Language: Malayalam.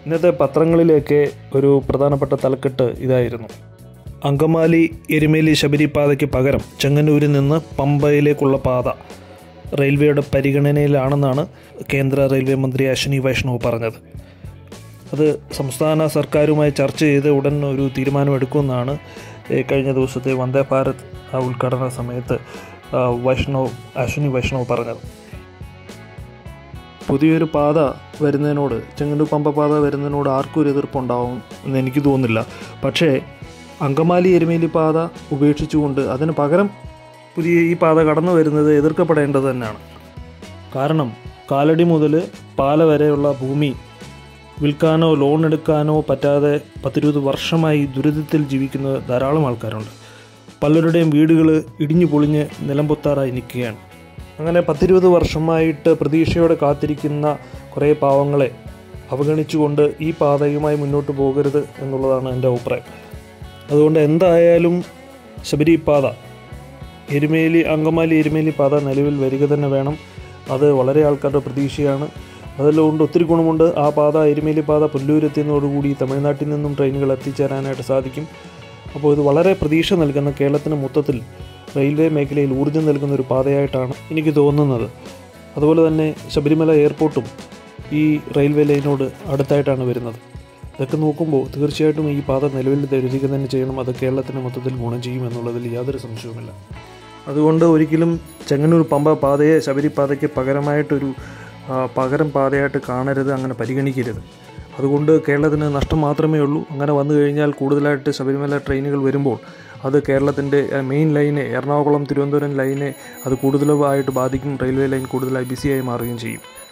ഇന്നത്തെ പത്രങ്ങളിലേക്ക് ഒരു പ്രധാനപ്പെട്ട തലക്കെട്ട് ഇതായിരുന്നു അങ്കമാലി എരുമേലി ശബരി പാതയ്ക്ക് പകരം ചെങ്ങന്നൂരിൽ നിന്ന് പമ്പയിലേക്കുള്ള പാത റെയിൽവേയുടെ പരിഗണനയിലാണെന്നാണ് കേന്ദ്ര റെയിൽവേ മന്ത്രി അശ്വിനി വൈഷ്ണവ് പറഞ്ഞത് അത് സംസ്ഥാന സർക്കാരുമായി ചർച്ച ചെയ്ത് ഉടൻ ഒരു തീരുമാനമെടുക്കുമെന്നാണ് ഏ, കഴിഞ്ഞ ദിവസത്തെ വന്ദേ ഭാരത് ആ, ഉദ്ഘാടന സമയത്ത് ആ, വൈഷ്ണവ് അശ്വിനി വൈഷ്ണവ് പറഞ്ഞത് പുതിയൊരു പാത വരുന്നതിനോട് ചെങ്ങന്നൂർ പമ്പ പാത വരുന്നതിനോട് ആർക്കും ഒരു എതിർപ്പുണ്ടാവും എന്ന് എനിക്ക് തോന്നുന്നില്ല പക്ഷേ അങ്കമാലി എരുമേലി പാത ഉപേക്ഷിച്ചുകൊണ്ട് അതിന് പകരം പുതിയ ഈ പാത കടന്നു വരുന്നത് എതിർക്കപ്പെടേണ്ടത് തന്നെയാണ് കാരണം കാലടി മുതൽ പാല വരെയുള്ള ഭൂമി വിൽക്കാനോ ലോൺ എടുക്കാനോ പറ്റാതെ പത്തിരുപത് വർഷമായി ദുരിതത്തിൽ ജീവിക്കുന്ന ധാരാളം ആൾക്കാരുണ്ട് പലരുടെയും വീടുകൾ ഇടിഞ്ഞു പൊളിഞ്ഞ് നിലംപൊത്താറായി നിൽക്കുകയാണ് അങ്ങനെ പത്തിരുപത് വർഷമായിട്ട് പ്രതീക്ഷയോടെ കാത്തിരിക്കുന്ന കുറേ പാവങ്ങളെ അവഗണിച്ചുകൊണ്ട് ഈ പാതയുമായി മുന്നോട്ട് പോകരുത് എന്നുള്ളതാണ് എൻ്റെ അഭിപ്രായം അതുകൊണ്ട് എന്തായാലും ശബരി പാത എരുമേലി അങ്കമാലി എരുമേലി പാത നിലവിൽ വരിക തന്നെ വേണം അത് വളരെ ആൾക്കാരുടെ പ്രതീക്ഷയാണ് അതെല്ലാം കൊണ്ട് ഒത്തിരി ഗുണമുണ്ട് ആ പാത എരുമേലി പാത പുല്ലൂരെത്തുന്നതോടുകൂടി തമിഴ്നാട്ടിൽ നിന്നും ട്രെയിനുകൾ എത്തിച്ചേരാനായിട്ട് സാധിക്കും അപ്പോൾ ഇത് വളരെ പ്രതീക്ഷ നൽകുന്ന കേരളത്തിന് മൊത്തത്തിൽ റെയിൽവേ മേഖലയിൽ ഊർജ്ജം നൽകുന്ന ഒരു പാതയായിട്ടാണ് എനിക്ക് തോന്നുന്നത് അതുപോലെ തന്നെ ശബരിമല എയർപോർട്ടും ഈ റെയിൽവേ ലൈനോട് അടുത്തായിട്ടാണ് വരുന്നത് ഇതൊക്കെ നോക്കുമ്പോൾ തീർച്ചയായിട്ടും ഈ പാത നിലവിൽ ധരിക്കുക തന്നെ ചെയ്യണം അത് കേരളത്തിന് മൊത്തത്തിൽ ഗുണം ചെയ്യും എന്നുള്ളതിൽ യാതൊരു സംശയവുമില്ല അതുകൊണ്ട് ഒരിക്കലും ചെങ്ങന്നൂർ പമ്പ പാതയെ ശബരി പാതയ്ക്ക് പകരമായിട്ടൊരു ആ, പകരം പാതയായിട്ട് കാണരുത് അങ്ങനെ പരിഗണിക്കരുത് അതുകൊണ്ട് കേരളത്തിന് നഷ്ടം മാത്രമേ ഉള്ളൂ അങ്ങനെ വന്നു കഴിഞ്ഞാൽ കൂടുതലായിട്ട് ശബരിമല ട്രെയിനുകൾ വരുമ്പോൾ അത് കേരളത്തിൻ്റെ മെയിൻ ലൈനെ എറണാകുളം തിരുവനന്തപുരം ലൈനെ അത് കൂടുതലായിട്ട് ബാധിക്കും റെയിൽവേ ലൈൻ കൂടുതലായി ബിസിയായി മാറുകയും ചെയ്യും